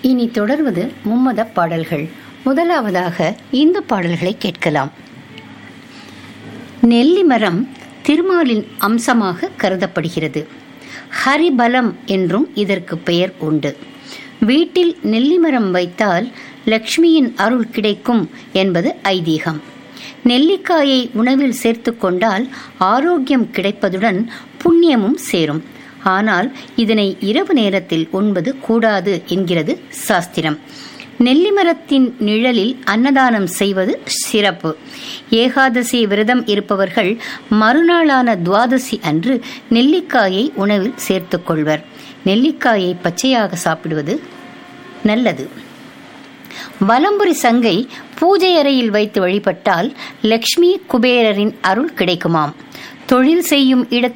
இனி தொடர்வது மும்மத பாடல்கள் முதலாவதாக இந்த பாடல்களை கேட்கலாம் நெல்லி மரம் திருமாலின் அம்சமாக கருதப்படுகிறது ஹரிபலம் என்றும் இதற்கு பெயர் உண்டு வீட்டில் நெல்லி மரம் வைத்தால் லக்ஷ்மியின் அருள் கிடைக்கும் என்பது ஐதீகம் நெல்லிக்காயை உணவில் சேர்த்து கொண்டால் ஆரோக்கியம் கிடைப்பதுடன் புண்ணியமும் சேரும் ஆனால் இதனை இரவு நேரத்தில் உண்பது கூடாது என்கிறது சாஸ்திரம் நெல்லி மரத்தின் நிழலில் அன்னதானம் செய்வது சிறப்பு ஏகாதசி விரதம் இருப்பவர்கள் மறுநாளான துவாதசி அன்று நெல்லிக்காயை உணவில் சேர்த்துக் கொள்வர் நெல்லிக்காயை பச்சையாக சாப்பிடுவது நல்லது வலம்புரி சங்கை பூஜை அறையில் வைத்து வழிபட்டால் லக்ஷ்மி குபேரரின் அருள் கிடைக்குமாம் தொழில் செய்யும் இடத்தில்